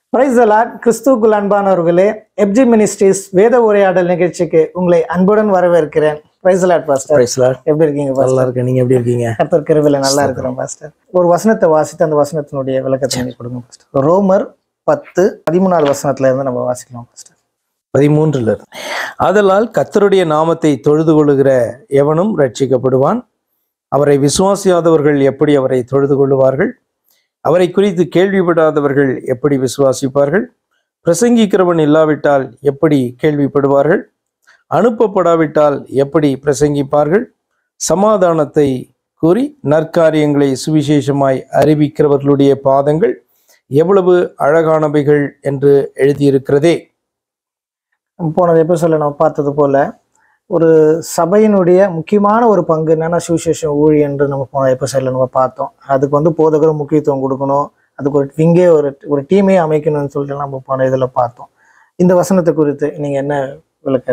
Price Lord கிறிஸ்துவுக்குள் அன்பானவர்களே எப்ஜி ministries வேத உரையாடல் நிகழ்ச்சிக்கு உங்களை அன்புடன் வரவேற்கிறேன் praise Lord pastor Praise Lord. எப்படி இருக்கீங்க பாஸ்டர் நல்லா இருக்கேன் நீங்க எப்படி இருக்கீங்க கர்த்தர் கிருபையில நல்லா இருக்கிறேன் பாஸ்டர் ஒரு வசனத்தை வாசித்து அந்த வசனத்தினுடைய விளக்கத்தை நீங்க கொடுங்க பாஸ்டர் ரோமர் பத்து பதிமூணாவது வசனத்துல இருந்து நம்ம வாசிக்கலாம் பாஸ்டர் பதிமூன்றுல இருந்து. ஆதலால் கர்த்தருடைய நாமத்தை தொழுது கொள்ளுகிற எவனும் ரட்சிக்கப்படுவான் அவரை விசுவாசியாதவர்கள் எப்படி அவரை தொழுது கொள்ளுவார்கள் அவரை குறித்து கேள்விப்படாதவர்கள் எப்படி விசுவாசிப்பார்கள் பிரசங்கிக்கிறவன் இல்லாவிட்டால் எப்படி கேள்விப்படுவார்கள் அனுப்பப்படாவிட்டால் எப்படி பிரசங்கிப்பார்கள் சமாதானத்தை கூறி நற்காரியங்களை சுவிசேஷமாய் அறிவிக்கிறவர்களுடைய பாதங்கள் எவ்வளவு அழகானவைகள் என்று எழுதியிருக்கிறதே போன எபிசோட்ல நம்ம பார்த்தது போல ஒரு சபையினுடைய முக்கியமான ஒரு பங்கு என்னன்னா சுவிசேஷம் ஊழி என்று நம்ம போன எபிசோட்ல நம்ம பார்த்தோம் அதுக்கு வந்து போதகரும் முக்கியத்துவம் கொடுக்கணும் அதுக்கு ஒரு விங்கே ஒரு ஒரு டீமே அமைக்கணும்னு சொல்லிட்டு நம்ம போன இதுல பார்த்தோம் இந்த வசனத்தை குறித்து நீங்க என்ன விளக்க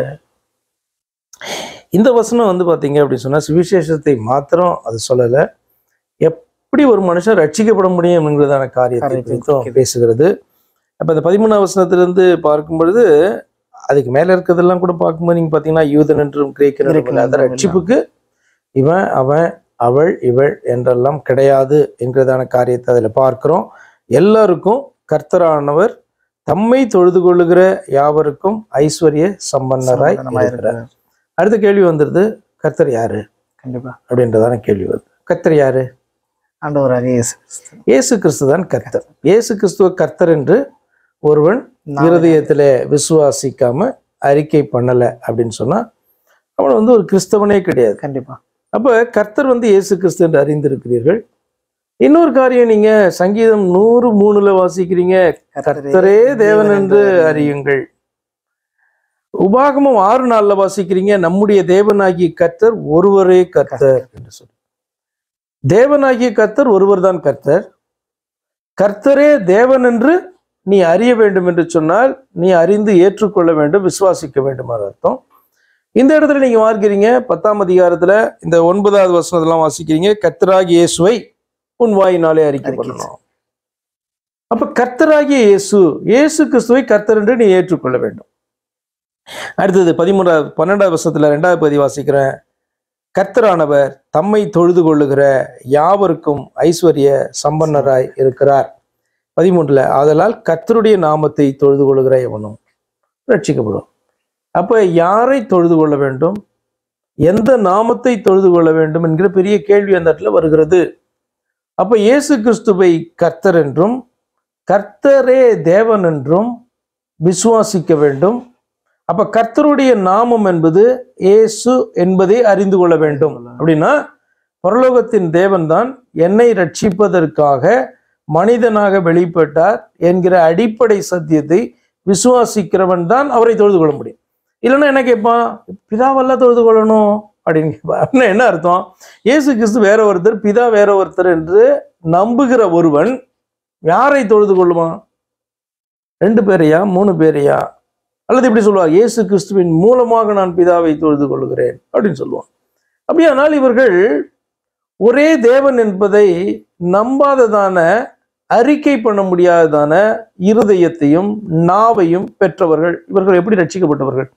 இந்த வசனம் வந்து பாத்தீங்க அப்படின்னு சொன்னா சுவிசேஷத்தை மாத்திரம் அது சொல்லல எப்படி ஒரு மனுஷன் ரட்சிக்கப்பட முடியும் என்கிறதான காரியத்தை காரியத்தை குறித்தும் குறிக்கிறது. பேசுகிறது அப்ப இந்த பதிமூணாம் வசனத்திலிருந்து பார்க்கும் பொழுது அதுக்கு மேல இருக்கிறதெல்லாம் கூட பார்க்கும்போது நீங்க பாத்தீங்கன்னா யூதன் என்றும் கிரேக்கன் என்றும் கிரேக்கன் இல்லை. அந்த என்றும் ரட்சிப்புக்கு இவன் அவன் அவள் இவள் என்றெல்லாம் கிடையாது என்கிறதான காரியத்தை அதுல பார்க்கிறோம் எல்லாருக்கும் கர்த்தரானவர் தம்மை தொழுது கொள்ளுகிற யாவருக்கும் ஐஸ்வர்ய சம்பன்னராய் சமாதானமா இருக்கிறார் இருக்கிறார். அடுத்த கேள்வி வந்துருது கர்த்தர் யாரு கண்டிப்பா அப்படின்றதான கேள்வி வருது கர்த்தர் யாரு ஆண்டவராக இயேசு கிறிஸ்து. இயேசு கிறிஸ்து தான் கர்த்தர் இயேசு கிறிஸ்துவ கர்த்தர் என்று ஒருவன் நான் இருதயத்துல விசுவாசிக்காம அறிக்கை பண்ணல அப்படின்னு சொன்னா அவன் வந்து ஒரு கிறிஸ்தவனே கிடையாது கண்டிப்பா அப்ப கர்த்தர் வந்து இயேசு கிறிஸ்து என்று அறிந்திருக்கிறீர்கள் இன்னொரு காரியம் நீங்க சங்கீதம் நூறு மூணுல வாசிக்கிறீங்க கர்த்தரே தேவன் என்று அறியுங்கள் உபாகமம் ஆறு நாள்ல வாசிக்கிறீங்க நம்முடைய தேவனாகிய கர்த்தர் ஒருவரே கர்த்தர் என்று சொல்லி தேவனாகிய கர்த்தர் ஒருவர் தான் கர்த்தர் கர்த்தரே தேவன் என்று நீ அறிய வேண்டும் என்று சொன்னால் நீ அறிந்து ஏற்றுக்கொள்ள வேண்டும் விசுவாசிக்க வேண்டும் அது அர்த்தம் இந்த இடத்துல நீங்க பார்க்கிறீங்க பத்தாம் அதிகாரத்துல இந்த ஒன்பதாவது வசனத்தெல்லாம் வாசிக்கிறீங்க கர்த்தராகிய இயேசுவை உன் வாயினாலே அறிக்கை அறிக்கை பண்ணணும் அப்ப கர்த்தராகிய இயேசு இயேசு கிறிஸ்துவை கர்த்தர் என்று நீ ஏற்றுக்கொள்ள வேண்டும் அடுத்தது பதிமூன்றாவது பன்னெண்டாவது வருஷத்துல ரெண்டாவது பதி வாசிக்கிறேன் கர்த்தரானவர் தம்மை தொழுது கொள்ளுகிற யாவருக்கும் ஐஸ்வர்ய சம்பன்னராய் இருக்கிறார் பதிமூன்றுல ஆதலால் கர்த்தருடைய நாமத்தை தொழுது கொள்ளுகிற எவனும் ரட்சிக்கப்படும் அப்ப யாரை தொழுது கொள்ள வேண்டும் எந்த நாமத்தை தொழுது கொள்ள வேண்டும் என்கிற பெரிய கேள்வி அந்த இடத்துல வருகிறது அப்ப இயேசு கிறிஸ்துவை கர்த்தர் என்றும் கர்த்தரே தேவன் என்றும் விசுவாசிக்க வேண்டும் அப்ப கர்த்தருடைய நாமம் என்பது இயேசு என்பதை அறிந்து கொள்ள வேண்டும் அப்படின்னா பரலோகத்தின் தேவன்தான் என்னை ரட்சிப்பதற்காக மனிதனாக வெளிப்பட்டார் என்கிற அடிப்படை சத்தியத்தை விசுவாசிக்கிறவன் தான் அவரை தொழுது கொள்ள முடியும் இல்லைன்னா என்ன கேட்பான் பிதாவெல்லாம் தொழுது கொள்ளணும் அப்படின்னு கேட்பான் அப்படின்னா என்ன அர்த்தம் இயேசு கிறிஸ்து வேற ஒருத்தர் பிதா வேற ஒருத்தர் என்று நம்புகிற ஒருவன் யாரை தொழுது கொள்ளுவான் ரெண்டு பேரையா மூணு பேரையா அல்லது இப்படி சொல்லுவார் இயேசு கிறிஸ்துவின் மூலமாக நான் பிதாவை தொழுது கொள்கிறேன் அப்படின்னு சொல்லுவான் அப்படியானால் இவர்கள் ஒரே தேவன் என்பதை நம்பாததான அறிக்கை பண்ண முடியாததான இருதயத்தையும் நாவையும் பெற்றவர்கள் இவர்கள் எப்படி ரட்சிக்கப்பட்டவர்கள்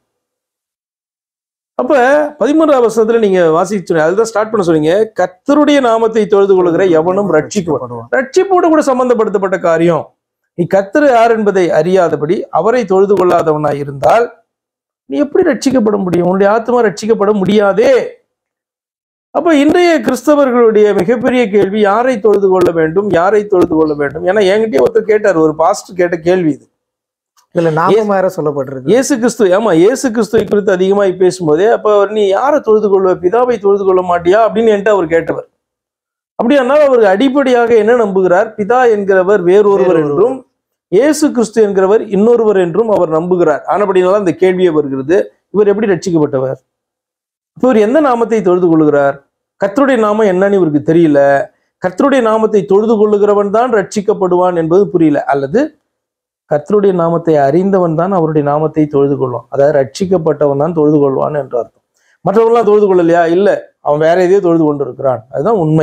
அப்ப பதிமூன்றாவது வருஷத்துல நீங்க வாசிச்சு அதுதான் ஸ்டார்ட் பண்ண சொன்னீங்க கர்த்தருடைய நாமத்தை தொழுது கொள்கிற எவனும் ரட்சிக்கப்படுவான் ரட்சிப்போடு கூட சம்பந்தப்படுத்தப்பட்ட காரியம் நீ கர்த்தர் யார் என்பதை அறியாதபடி அவரை தொழுது கொள்ளாதவனாய் இருந்தால் நீ எப்படி ரட்சிக்கப்பட முடியும் உன்னுடைய ஆத்மா ரட்சிக்கப்பட முடியாதே அப்ப இன்றைய கிறிஸ்தவர்களுடைய மிகப்பெரிய கேள்வி யாரை தொழுது கொள்ள வேண்டும் யாரை தொழுது கொள்ள வேண்டும் ஏன்னா என்கிட்டயே ஒருத்தர் கேட்டார் ஒரு பாஸ்ட் கேட்ட கேள்வி இது இதுல நாமம் வேற சொல்லப்பட்டிருக்கு இயேசு கிறிஸ்து ஆமா இயேசு கிறிஸ்துவை குறித்து அதிகமாய் பேசும்போதே அப்ப அவர் நீ யாரை தொழுது கொள்வ பிதாவை தொழுது கொள்ள மாட்டியா அப்படின்னு என்கிட்ட அவர் கேட்டவர் அப்படியானால் அவர் அடிப்படையாக என்ன நம்புகிறார் பிதா என்கிறவர் வேறொருவர் வேறொருவர். என்றும் இயேசு கிறிஸ்து என்கிறவர் இன்னொருவர் என்றும் அவர் நம்புகிறார் ஆனபடினால அந்த கேள்வியே வருகிறது இவர் எப்படி ரட்சிக்கப்பட்டவர் இப்ப இவர் எந்த நாமத்தை தொழுது கொள்கிறார் கர்த்தருடைய நாமம் என்னன்னு இவருக்கு தெரியல கர்த்தருடைய நாமத்தை தொழுது கொள்ளுகிறவன் தான் ரட்சிக்கப்படுவான் என்பது புரியல அல்லது கர்த்தருடைய நாமத்தை அறிந்தவன் தான் அவருடைய நாமத்தை தொழுது கொள்வான் அதாவது ரட்சிக்கப்பட்டவன் தான் தொழுது கொள்வான் என்று அர்த்தம் மற்றவங்களாம் தொழுது கொள்ளலையா இல்ல அவன் வேற எதையோ தொழுது கொண்டு இருக்கிறான் அதுதான் உண்மை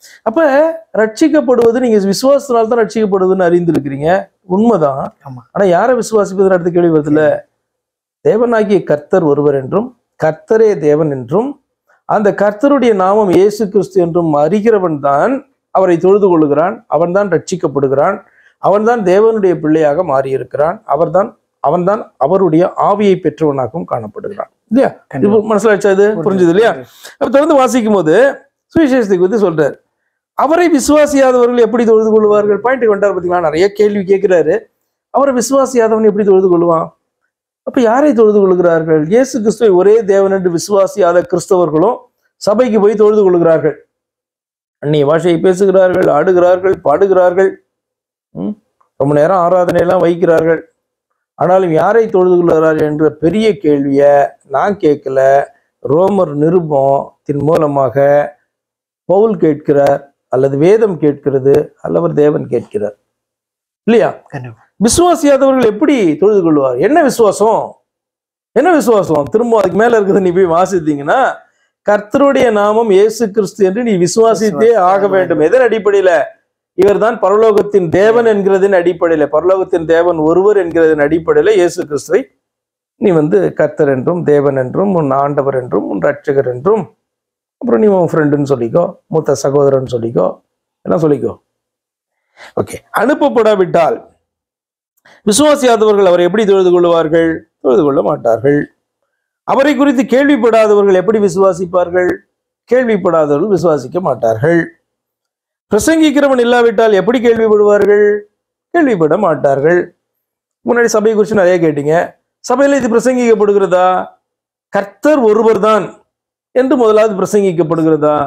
அப்ப ரட்சிக்கப்படுவது நீங்க விசுவாசத்தினால தான் ரட்சிக்கப்படுவதுன்னு அறிந்திருக்கிறீங்க உண்மைதான் ஆமா. ஆனா யாரை விசுவாசிப்பது அடுத்த கேள்வி வருதுல தேவனாகிய கர்த்தர் ஒருவர் என்றும் கர்த்தரே தேவன் என்றும் அந்த கர்த்தருடைய நாமம் இயேசு கிறிஸ்து என்றும் அறிகிறவன் தான் அவரை தொழுது கொள்ளுகிறான் அவன்தான் ரட்சிக்கப்படுகிறான் அவன்தான் தேவனுடைய பிள்ளையாக மாறியிருக்கிறான் அவர்தான் அவன்தான் அவருடைய ஆவியை பெற்றவனாகவும் காணப்படுகிறான் இல்லையா கண்டிப்பா. இப்போ மனசிலாச்சா இது புரிஞ்சுது இல்லையா அப்ப தொடர்ந்து வாசிக்கும் போது சுவிசேஷத்தை பத்தி சொல்றாரு அவரை விசுவாசியாதவர்கள் எப்படி தொழுது கொள்வார்கள் பாயிண்ட் கொண்டாரு பாத்தீங்களா நிறைய கேள்வி கேட்கிறாரு அவரை விசுவாசியாதவன் எப்படி தொழுது கொள்வான் அப்ப யாரை தொழுது கொள்கிறார்கள் இயேசு கிறிஸ்துவை ஒரே தேவன் என்று விசுவாசியாத கிறிஸ்தவர்களும் சபைக்கு போய் தொழுது கொள்கிறார்கள் அந்நிய பாஷையை பேசுகிறார்கள் ஆடுகிறார்கள் பாடுகிறார்கள் ம், ரொம்ப நேரம் ஆராதனை எல்லாம் வைக்கிறார்கள் ஆனாலும் யாரை தொழுது கொள்கிறார்கள் என்ற பெரிய கேள்வியை நான் கேட்கல ரோமர் நிருபத்தின் மூலமாக பவுல் கேட்கிறார் அல்லது வேதம் கேட்கிறது அல்லவர் தேவன் கேட்கிறார் இல்லையா கண்டிப்பா விசுவாசியாதவர்கள் எப்படி தொழுது கொள்வார் என்ன விசுவாசம் என்ன விசுவாசம் திரும்ப அதுக்கு மேல இருக்குது நீ போய் வாசித்தீங்கன்னா கர்த்தருடைய நாமம் இயேசு கிறிஸ்து என்று நீ விசுவாசித்தே ஆக வேண்டும் எதன் அடிப்படையில இவர்தான் பரலோகத்தின் தேவன் என்கிறதின் அடிப்படையில பரலோகத்தின் தேவன் ஒருவர் என்கிறதின் அடிப்படையில இயேசு கிறிஸ்துவை நீ வந்து கர்த்தர் என்றும் தேவன் என்றும் உன் ஆண்டவர் என்றும் உன் ரட்சகர் என்றும் அப்புறம் நீ உன் ஃப்ரெண்டுன்னு சொல்லிக்கோ மூத்த சகோதரன் சொல்லிக்கோ எல்லாம் சொல்லிக்கோ ஓகே அனுப்பப்படாவிட்டால் விசுவாசியாதவர்கள் அவரை எப்படி தொழுது கொள்வார்கள் தொழுது கொள்ள மாட்டார்கள் அவரை குறித்து கேள்விப்படாதவர்கள் எப்படி விசுவாசிப்பார்கள் கேள்விப்படாதவர்கள் விசுவாசிக்க மாட்டார்கள் பிரசங்கிக்கிறவன் இல்லாவிட்டால் எப்படி கேள்விப்படுவார்கள் கேள்விப்பட மாட்டார்கள் முன்னாடி சபை குறித்து நிறைய கேட்டீங்க சபையில இது பிரசங்கிக்கப்படுகிறதா கர்த்தர் ஒருவர் தான் என்று முதலாவது பிரசங்கிக்கப்படுகிறதா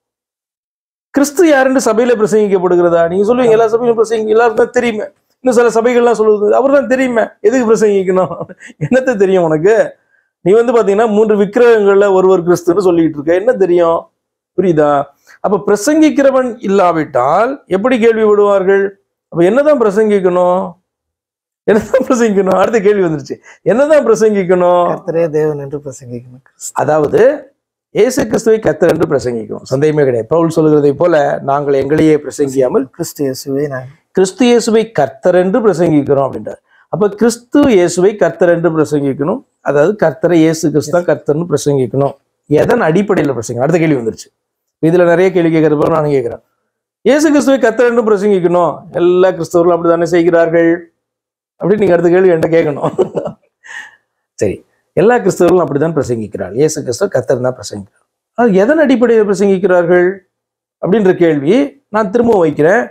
கிறிஸ்து யாருன்னு சபையில பிரசங்கிக்கப்படுகிறதா நீங்க சொல்லுவீங்க எல்லா சபையிலும் பிரசங்கி எல்லாருக்கும் தான் தெரியுமே இன்னும் சில சபைகள்லாம் சொல்லுவது அவர் தான் தெரியுமே எதுக்கு பிரசங்கிக்கணும் என்னத்த தெரியும் உனக்கு நீ வந்து பாத்தீங்கன்னா மூன்று விக்கிரகங்கள்ல ஒருவர் கிறிஸ்துன்னு சொல்லிட்டு இருக்க என்ன தெரியும் புரியுதா அப்ப பிரசங்கிக்கிறவன் இல்லாவிட்டால் எப்படி கேள்வி விடுவார்கள் அப்ப என்னதான் பிரசங்கிக்கணும் என்னதான் பிரசங்கிக்கணும் அடுத்த கேள்வி வந்துருச்சு என்னதான் பிரசங்கிக்கணும் கர்த்தரே தேவன் என்று பிரசங்கிக்கணும் கிறிஸ்து. அதாவது இயேசு கிறிஸ்துவை கத்தர் என்று பிரசங்கிக்கணும் சந்தேகமே கிடையாது பவுல் சொல்கிறதை போல நாங்கள் எங்களையே பிரசங்கியாமல் கிறிஸ்து இயேசுவை நான் கிறிஸ்து இயேசுவை கர்த்தர் என்று பிரசங்கிக்கிறோம் அப்படின்றார் அப்ப கிறிஸ்து இயேசுவை கர்த்தர் என்று பிரசங்கிக்கணும் அதாவது கர்த்தரை இயேசு கிறிஸ்து தான் கர்த்தர்னு பிரசங்கிக்கணும் எதன் அடிப்படையில் பிரசங்க அடுத்த கேள்வி வந்துருச்சு இதுல நிறைய கேள்வி கேட்கறது போல நான் கேட்கிறேன் இயேசு கிறிஸ்துவை கர்த்தர் என்று பிரசங்கிக்கணும் எல்லா கிறிஸ்தவர்களும் அப்படித்தானே செய்கிறார்கள் அப்படின்னு நீங்க அடுத்த கேள்வி என்கிட்ட கேட்கணும் சரி எல்லா கிறிஸ்தவர்களும் அப்படித்தான் பிரசங்கிக்கிறார் இயேசு கிறிஸ்துவ கர்த்தர் தான் பிரசங்கிக்கிறார் அது எதன் அடிப்படையில் பிரசங்கிக்கிறார்கள் அப்படின்ற கேள்வி நான் திரும்பவும் வைக்கிறேன்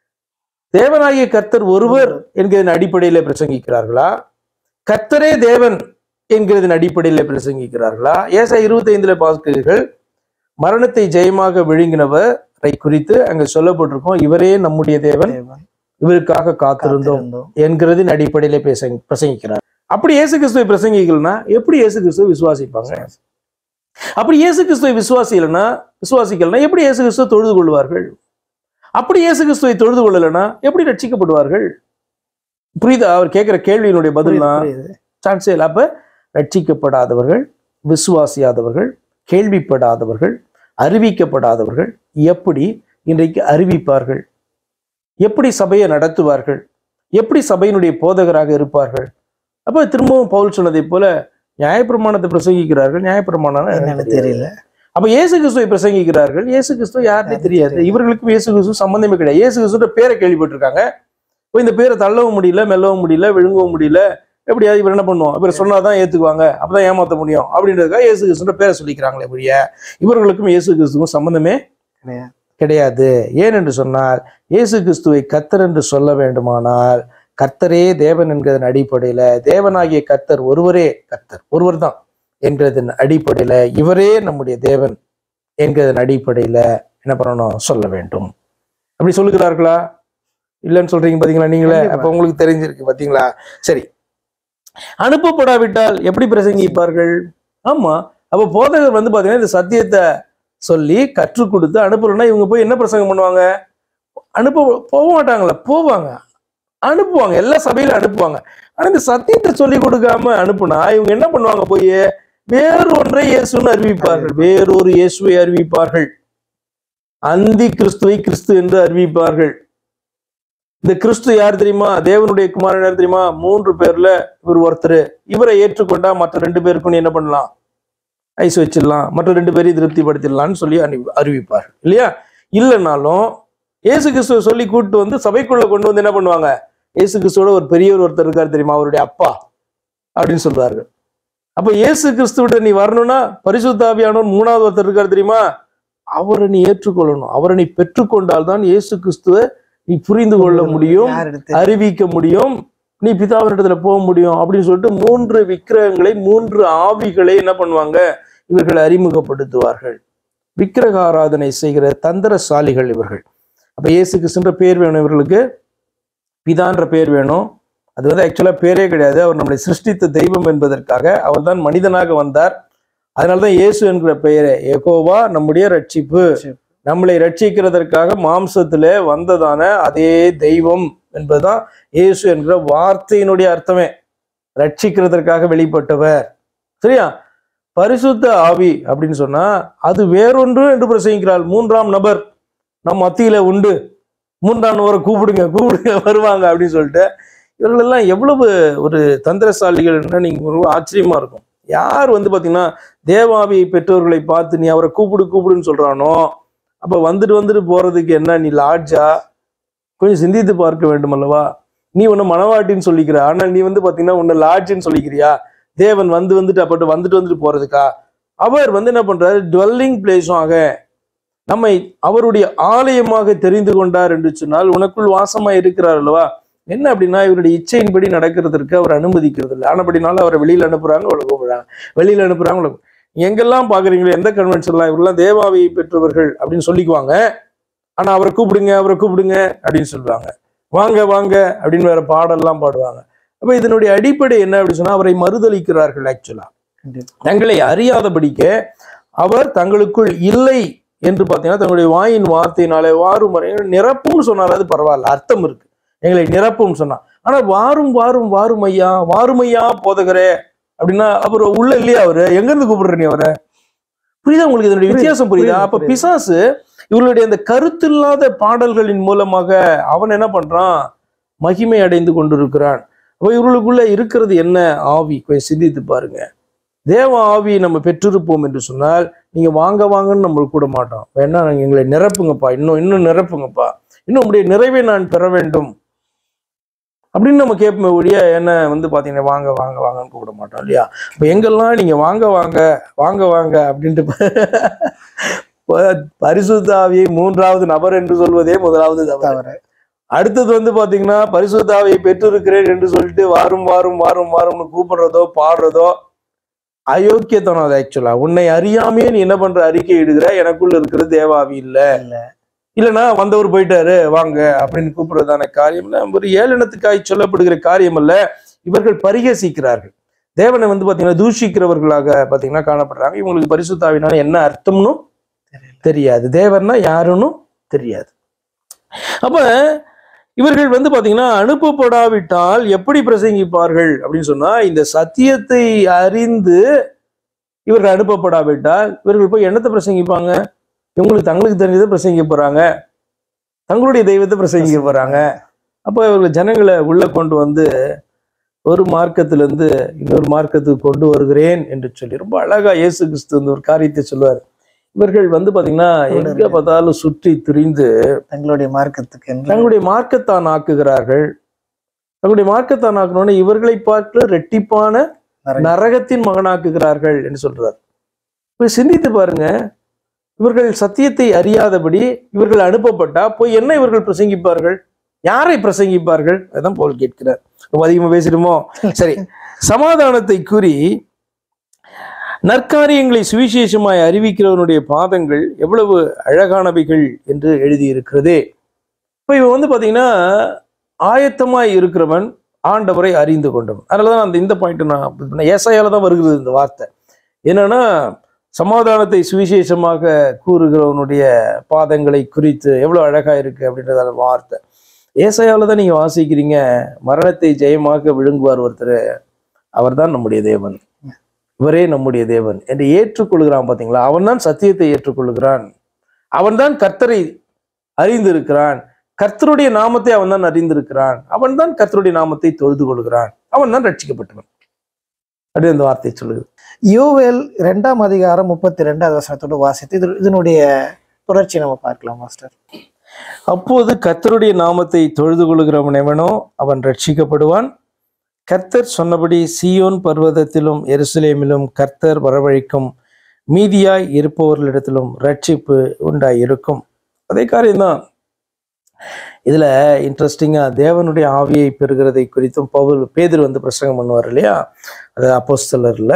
தேவனாகிய கர்த்தர் ஒருவர் என்கிறதன் அடிப்படையில பிரசங்கிக்கிறார்களா கர்த்தரே தேவன் என்கிறதன் அடிப்படையில பிரசங்கிக்கிறார்களா ஏசா இருபத்தி ஐந்துல பார்க்கிறீர்கள் மரணத்தை ஜெயமாக விழுங்கினவரை குறித்து அங்க சொல்லப்பட்டிருக்கோம் இவரே நம்முடைய தேவன் தேவன் இவருக்காக காத்திருந்தோம் காத்திருந்தோம். என்கிறதின் அடிப்படையில பேச பிரசங்கிக்கிறார் அப்படி இயேசு கிறிஸ்துவை பிரசங்கிக்கலன்னா எப்படி இயேசு கிறிஸ்துவை விசுவாசிப்பாங்க அப்படி இயேசு கிறிஸ்துவை விசுவாசிக்கலன்னா விசுவாசிக்கலன்னா எப்படி இயேசு கிறிஸ்துவை தொழுது கொள்வார்கள் அப்படி இயேசு கிறிஸ்துவை தொழுது கொள்ளலைன்னா எப்படி ரட்சிக்கப்படுவார்கள் புரியுதா அவர் கேட்கிற கேள்வியினுடைய பதில்னா புரியுது, புரியுது. சான்ஸே இல்லை அப்ப ரட்சிக்கப்படாதவர்கள் விசுவாசியாதவர்கள் கேள்விப்படாதவர்கள் அறிவிக்கப்படாதவர்கள் எப்படி இன்றைக்கு அறிவிப்பார்கள் எப்படி சபையை நடத்துவார்கள் எப்படி சபையினுடைய போதகராக இருப்பார்கள் அப்ப திரும்பவும் பவுல் சொன்னதை போல நியாயப்பிரமாணத்தை பிரசங்கிக்கிறார்கள் நியாயப்பிரமாணம் என்னன்னு தெரியல அப்ப இயேசு கிறிஸ்துவை பிரசங்கிக்கிறார்கள் இயேசு கிறிஸ்துவ யாருன்னே தெரியாது இவர்களுக்கும் இயேசு கிறிஸ்து சம்பந்தமே கிடையாது இயேசு கிறிஸ்துவோட பேரை கேள்விப்பட்டிருக்காங்க இப்போ இந்த பேரை தள்ளவும் முடியல மெல்லவும் முடியல விழுங்கவும் முடியல எப்படியாவது இவர் என்ன பண்ணுவோம் இவர் சொன்னாதான் ஏத்துக்குவாங்க அப்பதான் ஏமாத்த முடியும் அப்படின்றதுக்காக இயேசு கிறிஸ்துவோட பேரை சொல்லிக்கிறாங்களே ஒழிய இவர்களுக்கும் இயேசு கிறிஸ்துவும் சம்பந்தமே கிடையாது. கிடையாது ஏன் என்று சொன்னால் இயேசு கிறிஸ்துவை கர்த்தர் என்று சொல்ல வேண்டுமானால் கர்த்தரே தேவன் என்கிறதன் அடிப்படையில தேவனாகிய கர்த்தர் ஒருவரே கர்த்தர் ஒருவர் தான் என்கிறதன் அடிப்படையில இவரே நம்முடைய தேவன் என்கிறதன் அடிப்படையில என்ன பண்ணணும் சொல்ல வேண்டும் அப்படி சொல்லுகிறார்களா இல்லைன்னு சொல்றீங்க பாத்தீங்களா நீங்களே கண்டிப்பா. அப்ப உங்களுக்கு தெரிஞ்சிருக்கு பாத்தீங்களா சரி அனுப்பப்படாவிட்டால் எப்படி பிரசங்கிப்பார்கள் ஆமா அப்ப போதகர் வந்து பாத்தீங்கன்னா இந்த சத்தியத்தை சொல்லி கற்றுக் கொடுத்து அனுப்பலன்னா இவங்க போய் என்ன பிரசங்கம் பண்ணுவாங்க அனுப்ப போக மாட்டாங்களா போவாங்க அனுப்புவாங்க எல்லா சபையிலும் அனுப்புவாங்க ஆனா இந்த சத்தியத்தை சொல்லி கொடுக்காம அனுப்புனா இவங்க என்ன பண்ணுவாங்க போய் வேறு ஒன்றை இயேசுன்னு அறிவிப்பார்கள் வேறொரு இயேசுவை அறிவிப்பார்கள் அந்தி கிறிஸ்துவை கிறிஸ்து என்று அறிவிப்பார்கள் இந்த கிறிஸ்து யார் தெரியுமா தேவனுடைய குமாரன் யார் தெரியுமா மூன்று பேர்ல இவர் ஒருத்தர் இவரை ஏற்றுக்கொண்டா மற்ற ரெண்டு பேருக்கும் நீ என்ன பண்ணலாம் ஐஸ் வச்சிடலாம் மற்ற ரெண்டு பேரையும் திருப்திப்படுத்திடலாம்னு சொல்லி அறிவி- அறிவிப்பார் இல்லையா இல்லைனாலும் இயேசு கிறிஸ்துவை சொல்லி கூட்டு வந்து சபைக்குள்ள கொண்டு வந்து என்ன பண்ணுவாங்க இயேசு கிறிஸ்துவோட ஒரு பெரியவர் ஒருத்தர் இருக்காரு தெரியுமா அவருடைய அப்பா அப்படின்னு சொல்றாரு அப்ப இயேசு கிறிஸ்துவிட்ட நீ வரணும்னா பரிசுத்தாவியானவர் மூணாவது ஒருத்தர் இருக்காரு தெரியுமா அவரை நீ ஏற்றுக்கொள்ளணும் அவரை நீ பெற்றுக்கொண்டால் தான் இயேசு கிறிஸ்துவை நீ புரிந்து கொள்ள முடியும் யார் எடுத்து அறிவிக்க முடியும் நீ பிதாவினிடத்துல போக முடியும் அப்படின்னு சொல்லிட்டு மூன்று விக்கிரகங்களை மூன்று ஆவிகளை என்ன பண்ணுவாங்க இவர்கள் அறிமுகப்படுத்துவார்கள் விக்கிரக ஆராதனை செய்கிற தந்திரசாலிகள் இவர்கள் அப்ப இயேசு கிறிஸ்துன்ற பேர் வேணும் இவர்களுக்கு பிதான்ற பேர் வேணும் அது வந்து ஆக்சுவலா பேரே கிடையாது அவர் நம்மளை சிருஷ்டித்த தெய்வம் என்பதற்காக அவர் தான் மனிதனாக வந்தார் அதனாலதான் இயேசு என்கிற பெயரே எகோவா நம்முடைய ரட்சிப்பு நம்மளை ரட்சிக்கிறதற்காக மாம்சத்திலே வந்ததான அதே தெய்வம் என்பதுதான் இயேசு என்கிற வார்த்தையினுடைய அர்த்தமே ரட்சிக்கிறதற்காக வெளிப்பட்டவர் சரியா பரிசுத்த ஆவி அப்படின்னு சொன்னா அது வேறொன்று என்று பிரசங்கிக்கிறாள் மூன்றாம் நபர் நம் மத்தியில உண்டு மூன்றாம் நபரை கூப்பிடுங்க கூப்பிடுங்க வருவாங்க அப்படின்னு சொல்லிட்டு இவர்கள் எல்லாம் எவ்வளவு ஒரு தந்திரசாலிகள்னா நீங்க ஒரு ஆச்சரியமா இருக்கும் யார் வந்து பாத்தீங்கன்னா தேவாவியை பெற்றோர்களை பார்த்து நீ அவரை கூப்பிடு கூப்பிடுன்னு சொல்றானோ அப்ப வந்துட்டு வந்துட்டு போறதுக்கு என்ன நீ லாட்ஜா கொஞ்சம் சிந்தித்து பார்க்க வேண்டும் அல்லவா நீ உன்னை மனவாட்டின்னு சொல்லிக்கிற ஆனா நீ வந்து பாத்தீங்கன்னா உன்னை லாட்ஜ்னு சொல்லிக்கிறியா தேவன் வந்து வந்துட்டு அப்பட்டு வந்துட்டு வந்துட்டு போறதுக்கா அவர் வந்து என்ன பண்றாரு டுவெல்லிங் பிளேஸும் ஆக நம்மை அவருடைய ஆலயமாக தெரிந்து கொண்டார் என்று சொன்னால் உனக்குள் வாசமா இருக்கிறார் அல்லவா என்ன அப்படின்னா இவருடைய இச்சையின்படி நடக்கிறதுக்கு அவர் அனுமதிக்கிறது இல்லை ஆனபடினால அவரை வெளியில அனுப்புறாங்க அவளை கூப்பிடுறாங்க வெளியில அனுப்புறாங்க அவளை நீங்க எங்கெல்லாம் பாக்குறீங்களோ எந்த கன்வென்ஷன்லாம் இவரெல்லாம் தேவாவியை பெற்றவர்கள் அப்படின்னு சொல்லிக்குவாங்க ஆனா அவரை கூப்பிடுங்க அவரை கூப்பிடுங்க அப்படின்னு சொல்லுவாங்க வாங்க வாங்க அப்படின்னு வேற பாடல்லாம் பாடுவாங்க அப்ப இதனுடைய அடிப்படை என்ன அப்படின்னு சொன்னா அவரை மறுதளிக்கிறார்கள் ஆக்சுவலா கண்டிப்பா. தங்களை அறியாதபடிக்க அவர் தங்களுக்குள் இல்லை என்று பார்த்தீங்கன்னா தங்களுடைய வாயின் வார்த்தையினாலே வாரும் வரை நிரப்பும் சொன்னார் அது பரவாயில்ல அர்த்தம் இருக்கு எங்களை நிரப்பும் சொன்னா ஆனா வாரும் வாரும் வாரும் ஐயா வாரும் ஐயா போதகரே அப்படின்னா அவர் உள்ள இல்லையா அவரு எங்க இருந்து கூப்பிடுற நீ அவரை புரியுதா உங்களுக்கு இதனுடைய புரியுது, வித்தியாசம் புரியுதா புரியுது, அப்ப புரியுது. பிசாசு இவர்களுடைய அந்த கருத்தில்லாத பாடல்களின் மூலமாக அவன் என்ன பண்றான் மகிமை அடைந்து கொண்டிருக்கிறான் அப்ப இவர்களுக்குள்ள இருக்கிறது என்ன ஆவி கொஞ்சம் சிந்தித்து பாருங்க தேவ ஆவி நம்ம பெற்றிருப்போம் என்று சொன்னால் நீங்க வாங்க வாங்கன்னு நம்ம கூட மாட்டோம் வேணா நீங்க எங்களை நிரப்புங்கப்பா இன்னும் இன்னும் நிரப்புங்கப்பா இன்னும் உங்களுடைய நிறைவை நான் பெற வேண்டும் அப்படின்னு நம்ம கேட்போமே ஒழிய என்ன வந்து பாத்தீங்கன்னா வாங்க வாங்க வாங்கன்னு கூப்பிட மாட்டோம் இல்லையா இப்போ எங்கெல்லாம் நீங்க வாங்க வாங்க வாங்க வாங்க அப்படின்ட்டு ப- பரிசுத்த ஆவியை மூன்றாவது நபர் என்று சொல்வதே முதலாவது தவறு தவறு அடுத்தது வந்து பாத்தீங்கன்னா பரிசுத்த ஆவியை பெற்றிருக்கிறேன் என்று சொல்லிட்டு வாரும் வாரும் வாரும் வாரும்னு கூப்பிடுறதோ பாடுறதோ அயோக்கியத்தனம் அது ஆக்சுவலா உன்னை அறியாமையே நீ என்ன பண்ற அறிக்கை இடுகிற எனக்குள்ள இருக்கிற தேவாவி இல்ல இல்ல இல்லைன்னா வந்தவர் போயிட்டாரு வாங்க அப்படின்னு கூப்பிடுறதான காரியம் இல்ல. ஒரு ஏளனத்துக்காய் சொல்லப்படுகிற காரியம் அல்ல இவர்கள் பரிகசிக்கிறார்கள் தேவனை வந்து பாத்தீங்கன்னா தூஷிக்கிறவர்களாக பாத்தீங்கன்னா காணப்படுறாங்க இவங்களுக்கு பரிசுத்தாவினால என்ன அர்த்தம்னு தெரியாது தேவன்னா யாருன்னு தெரியாது அப்ப இவர்கள் வந்து பாத்தீங்கன்னா அனுப்பப்படாவிட்டால் எப்படி பிரசங்கிப்பார்கள் அப்படின்னு சொன்னா இந்த சத்தியத்தை அறிந்து இவர்கள் அனுப்பப்படாவிட்டால் இவர்கள் போய் என்னத்தை பிரசங்கிப்பாங்க இவங்களுக்கு தங்களுக்கு தெரிஞ்சதை பிரசங்கிக்க போறாங்க தங்களுடைய தெய்வத்தை பிரசங்கிக்க போறாங்க அப்போ இவர்கள் ஜனங்களை உள்ள கொண்டு வந்து ஒரு மார்க்கத்திலிருந்து இன்னொரு மார்க்கத்துக்கு கொண்டு வருகிறேன் என்று சொல்லி ரொம்ப அழகா இயேசு கிறிஸ்து இந்த ஒரு காரியத்தை சொல்லுவார் இவர்கள் வந்து பாத்தீங்கன்னா எங்க பார்த்தாலும் சுற்றி திரிந்து தங்களுடைய மார்க்கத்துக்கு என்று தங்களுடைய மார்க்கத்தான் ஆக்குகிறார்கள் தங்களுடைய மார்க்கத்தான் ஆக்கணும்னு இவர்களை பார்த்து ரெட்டிப்பான நரகம். நரகத்தின் மகனாக்குகிறார்கள் என்று சொல்றார் போய் சிந்தித்து பாருங்க இவர்கள் சத்தியத்தை அறியாதபடி இவர்கள் அனுப்பப்பட்டா போய் என்ன இவர்கள் பிரசங்கிப்பார்கள் யாரை பிரசங்கிப்பார்கள் அதான் போல் கேட்கிறார் ரொம்ப அதிகமா பேசிடுமோ சரி சமாதானத்தை கூறி நற்காரியங்களை சுவிசேஷமாய் அறிவிக்கிறவனுடைய பாதங்கள் எவ்வளவு அழகானவைகள் என்று எழுதியிருக்கிறதே இப்போ இவன் வந்து பாத்தீங்கன்னா ஆயத்தமாய் இருக்கிறவன் ஆண்டவரை அறிந்து கொண்டவன் அதனாலதான் அந்த இந்த பாயிண்ட் நான் ஏசாயால தான் வருகிறது இந்த வார்த்தை என்னன்னா சமாதானத்தை சுவிசேஷமாக கூறுகிறவனுடைய பாதங்களை குறித்து எவ்வளவு அழகா இருக்கு அப்படின்றது அந்த வார்த்தை ஏசாயால தான் நீங்க வாசிக்கிறீங்க மரணத்தை ஜெயமாக விழுங்குவார் ஒருத்தர் அவர்தான் நம்முடைய தேவன் இவரே நம்முடைய தேவன் என்று ஏற்றுக்கொள்கிறான் பாத்தீங்களா அவன் தான் சத்தியத்தை ஏற்றுக்கொள்கிறான் அவன்தான் கர்த்தரை அறிந்திருக்கிறான் கர்த்தருடைய நாமத்தை அவன்தான் அறிந்திருக்கிறான் அவன்தான் கர்த்தருடைய நாமத்தை தொழுது கொள்கிறான் அவன்தான் ரட்சிக்கப்பட்டவன் அப்படி அந்த வார்த்தை சொல்லுது யோவேல் ரெண்டாம் அதிகாரம் முப்பத்தி ரெண்டாவது வசனத்தோடு வாசித்து இது இதனுடைய தொடர்ச்சி நம்ம பார்க்கலாம் மாஸ்டர் அப்போது கர்த்தருடைய நாமத்தை தொழுது கொள்கிறவன் எவனோ அவன் ரட்சிக்கப்படுவான் கர்த்தர் சொன்னபடி சீயோன் பர்வதத்திலும் எருசலேமிலும் கர்த்தர் வரவழைக்கும் மீதியாய் இருப்பவர்களிடத்திலும் ரட்சிப்பு உண்டாயிருக்கும் அதே காரியம்தான் இதுல இன்ட்ரெஸ்டிங்கா தேவனுடைய ஆவியை பெறுகிறதை குறித்தும் பவுல் பேதர் வந்து பிரசங்கம் பண்ணுவார் இல்லையா அது அப்போஸ்தலர்ல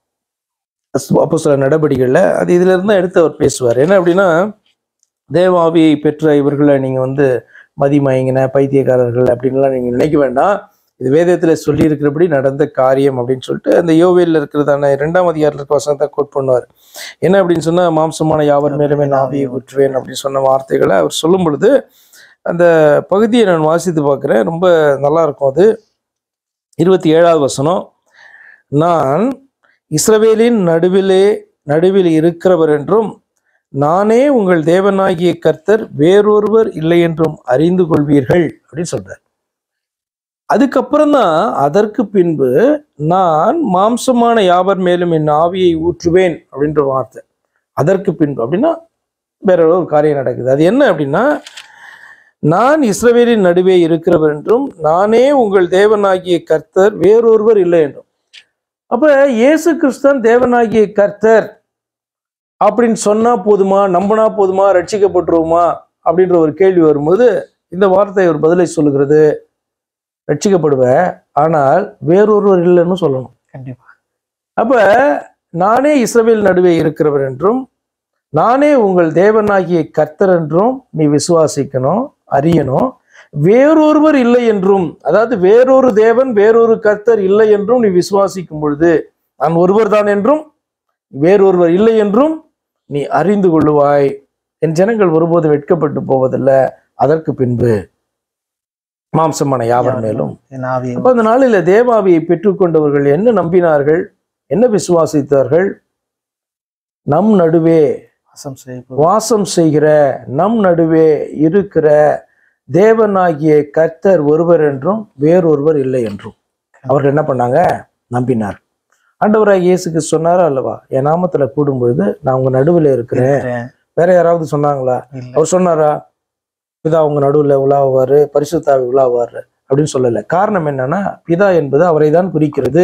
அப்போஸ்தலர் நடவடிக்கைகள்ல அது இதுல இருந்து தான் எடுத்து அவர் பேசுவார் என்ன அப்படின்னா தேவ ஆவியை பெற்ற இவர்களை நீங்க வந்து மதிமயங்கின பைத்தியக்காரர்கள் அப்படின்லாம் நீங்க நினைக்க வேண்டாம் இது வேதத்துல சொல்லி இருக்கிறபடி நடந்த காரியம் அப்படின்னு சொல்லிட்டு அந்த யோவேல இருக்கிறதான இரண்டாம் அதிகாரத்தில் இருக்க வசனத்தை கோட் பண்ணுவார் என்ன அப்படின்னு சொன்னா மாம்சமான யாவர் மேலுமே நான் ஆவியை ஊற்றுவேன் அப்படின்னு சொன்ன வார்த்தைகளை அவர் சொல்லும் பொழுது அந்த பகுதியை நான் வாசித்து பார்க்குறேன் ரொம்ப நல்லா இருக்கும் அது இருபத்தி ஏழாவது வசனம் நான் இஸ்ரவேலின் நடுவிலே நடுவில் இருக்கிறவர் என்றும் நானே உங்கள் தேவனாகிய கர்த்தர் வேறொருவர் இல்லை என்றும் அறிந்து கொள்வீர்கள் அப்படின்னு சொல்றார் அதுக்கப்புறம் தான் அதற்கு பின்பு நான் மாம்சமான யாவர் மேலும் என் ஆவியை ஊற்றுவேன் அப்படின்ற வார்த்தை அதற்கு பின்பு அப்படின்னா வேற ஒரு காரியம் நடக்குது அது என்ன அப்படின்னா நான் இஸ்ரவேலின் நடுவே இருக்கிறவர் என்றும் நானே உங்கள் தேவனாகிய கர்த்தர் வேறொருவர் இல்லை என்றும் அப்ப இயேசு கிறிஸ்தான் தேவனாகிய கர்த்தர் அப்படின்னு சொன்னா போதுமா நம்பினா போதுமா ரட்சிக்கப்பட்டுருவோமா அப்படின்ற ஒரு கேள்வி வரும்போது இந்த வார்த்தை ஒரு பதிலை சொல்லுகிறது ரட்சிக்கப்படுவ ஆனால் வேறொருவர் இல்லைன்னு சொல்லணும் கண்டிப்பா அப்ப நானே இஸ்ரவேல் நடுவே இருக்கிறவர் என்றும் நானே உங்கள் தேவனாகிய கர்த்தர் என்றும் நீ விசுவாசிக்கணும் அறியணும் வேறொருவர் இல்லை என்றும் அதாவது வேறொரு தேவன் வேறொரு கர்த்தர் இல்லை என்றும் நீ விசுவாசிக்கும் பொழுது நான் ஒருவர் தான் என்றும் வேறொருவர் இல்லை என்றும் நீ அறிந்து கொள்ளுவாய் என் ஜனங்கள் ஒருபோது வெட்கப்பட்டு போவதில்லை அதற்கு பின்பு மாம்சமான யாவர் மேலும் என் ஆவியை அப்ப அந்த நாளில் தேவாவியை பெற்றுக்கொண்டவர்கள் என்ன நம்பினார்கள் என்ன விசுவாசித்தார்கள் நம் நடுவே வாசம் செய்ய வாசம் செய்கிற நம் நடுவே இருக்கிற தேவனாகிய கர்த்தர் ஒருவர் என்றும் வேறொருவர் இல்லை என்றும் அவர்கள் என்ன பண்ணாங்க நம்பினார் ஆண்டவராக இயேசுக்கு சொன்னாரா அல்லவா என் நாமத்துல கூடும்பொழுது நான் உங்க நடுவில் இருக்கிறேன் இருக்கிறேன். வேற யாராவது சொன்னாங்களா இல்லை. அவர் சொன்னாரா பிதா உங்க நடுவுல உலாவாரு பரிசுத்தாவி உலாவாரு அப்படின்னு சொல்லல காரணம் என்னன்னா பிதா என்பது அவரை தான் குறிக்கிறது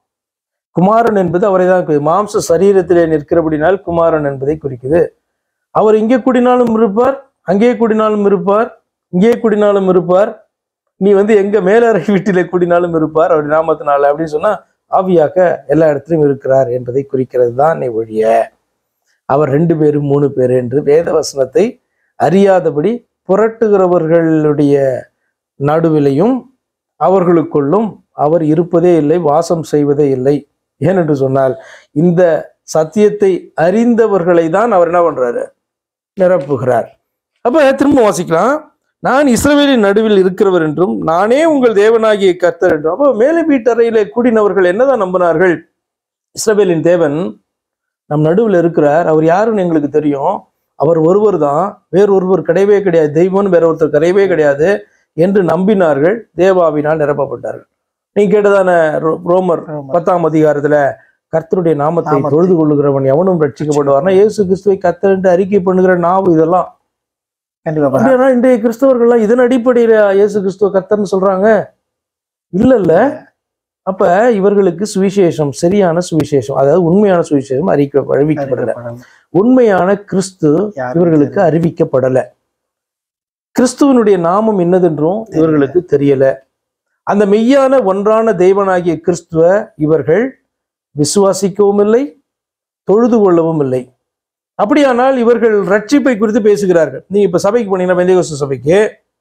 குமாரன் என்பது அவரை தான் குறி- மாம்ச சரீரத்திலே நிற்கிறபடினால் குமாரன் என்பதை குறிக்குது அவர் இங்கே கூடினாலும் இருப்பார் அங்கே கூடினாலும் இருப்பார் இங்கே கூடினாலும் இருப்பார் நீ வந்து எங்க மேலறை வீட்டிலே கூடினாலும் இருப்பார் அவர் நாமத்தினால அப்படின்னு சொன்னா ஆவியாக எல்லா இடத்திலும் இருக்கிறார் என்பதை குறிக்கிறது தான் நீ ஒழிய அவர் ரெண்டு பேரும் மூணு பேர் என்று வேத வசனத்தை அறியாதபடி புரட்டுகிறவர்களுடைய நடுவிலையும் அவர்களுக்குள்ளும் அவர் இருப்பதே இல்லை வாசம் செய்வதே இல்லை ஏனென்று சொன்னால் இந்த சத்தியத்தை அறிந்தவர்களை தான் அவர் என்ன பண்றாரு நிரப்புகிறார் அப்ப திரும்ப வாசிக்கலாம் நான் இஸ்ரவேலின் நடுவில் இருக்கிறவர் என்றும் நானே உங்கள் தேவனாகிய கர்த்தர் என்றும் அப்போ மேலே வீட்டறையிலே கூடினவர்கள் என்னதான் நம்பினார்கள் இஸ்ரவேலின் தேவன் நம் நடுவில் இருக்கிறார் அவர் யாருன்னு எங்களுக்கு தெரியும் அவர் ஒருவர் தான் வேறு ஒருவர் கிடையவே கிடையாது தெய்வம்னு வேற ஒருத்தர் கிடையவே கிடையாது என்று நம்பினார்கள் தேவாவினால் நிரப்பப்பட்டார்கள் நீங்க கேட்டதான ரோ- ரோமர் ரோமர். பத்தாம் அதிகாரத்துல கர்த்தருடைய நாமத்தை நாமத்தை. தொழுது கொள்ளுகிறவன் எவனும் ரட்சிக்கப்படுவார்னா இயேசு கிறிஸ்துவை கர்த்தர் என்று அறிக்கை பண்ணுகிற நாவு இதெல்லாம் கண்டிப்பா brother. அப்படியானா இன்றைய கிறிஸ்தவர்கள்லாம் இதன் அடிப்படையில இயேசு கிறிஸ்துவ கர்த்தர்னு சொல்றாங்க இல்ல இல்ல அப்ப இவர்களுக்கு சுவிசேஷம் சரியான சுவிசேஷம் அதாவது உண்மையான சுவிசேஷம் அறிக்க அறிவிக்கப்படல அறிவிக்கப்படல. உண்மையான கிறிஸ்து யாருக்கு இவர்களுக்கு அறிவிக்கப்படல கிறிஸ்துவனுடைய நாமம் என்னதென்றும் இவர்களுக்கு தெரியல அந்த மெய்யான ஒன்றான தெய்வனாகிய கிறிஸ்துவ இவர்கள் விசுவாசிக்கவும் இல்லை தொழுது கொள்ளவும் இல்லை அப்படியானால் இவர்கள் ரட்சிப்பை குறித்து பேசுகிறார்கள் நீங்க இப்ப சபைக்கு போனீங்கன்னா பெந்தேகோஸ்த சபைக்கு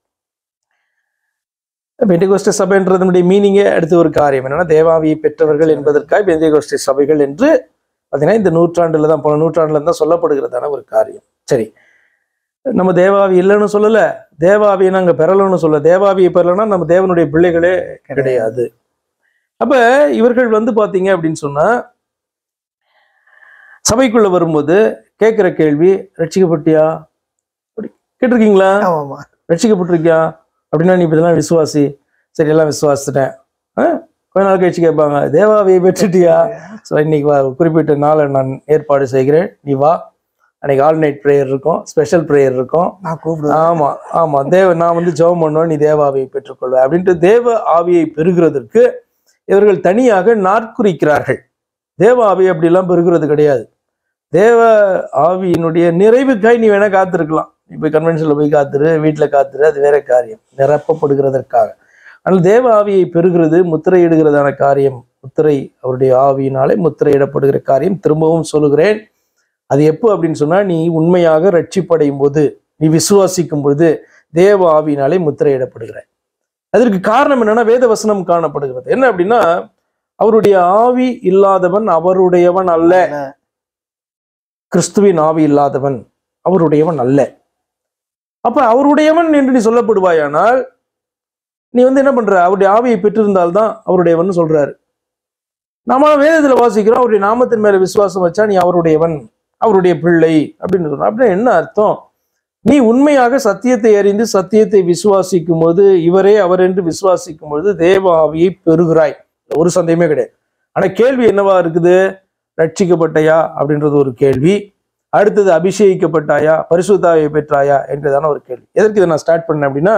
பெந்தேகோஸ்த சபைன்றதனுடைய மீனிங்கே அடுத்த ஒரு காரியம் என்னன்னா தேவாவியை பெற்றவர்கள் என்பதற்காக பெந்தேகோஸ்த சபைகள் என்று பார்த்தீங்கன்னா இந்த நூற்றாண்டுல தான் போன நூற்றாண்டுல தான் சொல்லப்படுகிறதான ஒரு காரியம் சரி நம்ம தேவாவி இல்லைன்னு சொல்லல தேவாவியை நாங்க பெறலன்னு சொல்ல தேவாவியை பெறலைன்னா நம்ம தேவனுடைய பிள்ளைகளே கிடையாது அப்ப இவர்கள் வந்து பாத்தீங்க அப்படின்னு சொன்னா சபைக்குள்ள வரும்போது கேட்கிற கேள்வி ரட்சிக்கப்பட்டியா கேட்டிருக்கீங்களா ஆமா ஆமா ரட்சிக்கப்பட்டிருக்கியா அப்படின்னா நீ இதெல்லாம் விசுவாசி சரி எல்லாம் விசுவாசிட்டேன் ஆ? கொஞ்ச நாள் கழிச்சு கேட்பாங்க தேவாவியை பெற்றுட்டியா ஸோ இன்னைக்கு வா குறிப்பிட்ட நாளை நான் ஏற்பாடு செய்கிறேன் நீ வா அன்னைக்கு ஆல் நைட் ப்ரேயர் இருக்கும் ஸ்பெஷல் ப்ரேயர் இருக்கும் நான் கூப்பிடுவேன் ஆமா ஆமா தேவ நான் வந்து ஜெபம் பண்ணுவேன் நீ தேவ ஆவியை பெற்றுக்கொள்வேன் அப்படின்ட்டு தேவ ஆவியை பெறுகிறதற்கு இவர்கள் தனியாக நாட்குறிக்கிறார்கள் தேவ ஆவி அப்படிலாம் பெறுகிறது கிடையாது தேவ ஆவியினுடைய நிறைவுக்காய் நீ வேணா காத்திருக்கலாம் இப்போ கன்வென்ஷனில் போய் காத்துரு வீட்டில் காத்துரு அது வேற காரியம் நிரப்பப்படுகிறதற்காக ஆனால் தேவ ஆவியை பெறுகிறது முத்திரையிடுகிறதான காரியம் முத்திரை அவருடைய ஆவியினாலே முத்திரையிடப்படுகிற காரியம் திரும்பவும் சொல்லுகிறேன் அது எப்போ அப்படின்னு சொன்னா நீ உண்மையாக ரட்சிப்படையும் போது நீ விசுவாசிக்கும் பொழுது தேவ ஆவியினாலே முத்திரையிடப்படுகிறாய் அதற்கு காரணம் என்னன்னா வேத வசனம் காணப்படுகிறது என்ன அப்படின்னா அவருடைய ஆவி இல்லாதவன் அவருடையவன் அல்ல கிறிஸ்துவின் ஆவி இல்லாதவன் அவருடையவன் அல்ல அப்ப அவருடையவன் என்று நீ சொல்லப்படுவாயானால் நீ வந்து என்ன பண்ற அவருடைய ஆவியை பெற்றிருந்தால்தான் அவருடையவன் சொல்றாரு நாம வேதத்துல வாசிக்கிறோம் அவருடைய நாமத்தின் மேல விசுவாசம் வச்சா நீ அவருடையவன் அவருடைய பிள்ளை அப்படின்னு சொல்றோம் அப்படின்னா என்ன அர்த்தம் நீ உண்மையாக சத்தியத்தை அறிந்து சத்தியத்தை விசுவாசிக்கும் போது இவரே அவர் என்று விசுவாசிக்கும் பொழுது தேவ ஆவியை பெறுகிறாய் ஒரு சந்தேகமே கிடையாது ஆனா கேள்வி என்னவா இருக்குது ரட்சிக்கப்பட்டயா அப்படின்றது ஒரு கேள்வி அடுத்தது அபிஷேகிக்கப்பட்டாயா பரிசுத்தாவை பெற்றாயா என்றதான ஒரு கேள்வி எதற்கு இதை நான் ஸ்டார்ட் பண்ணேன் அப்படின்னா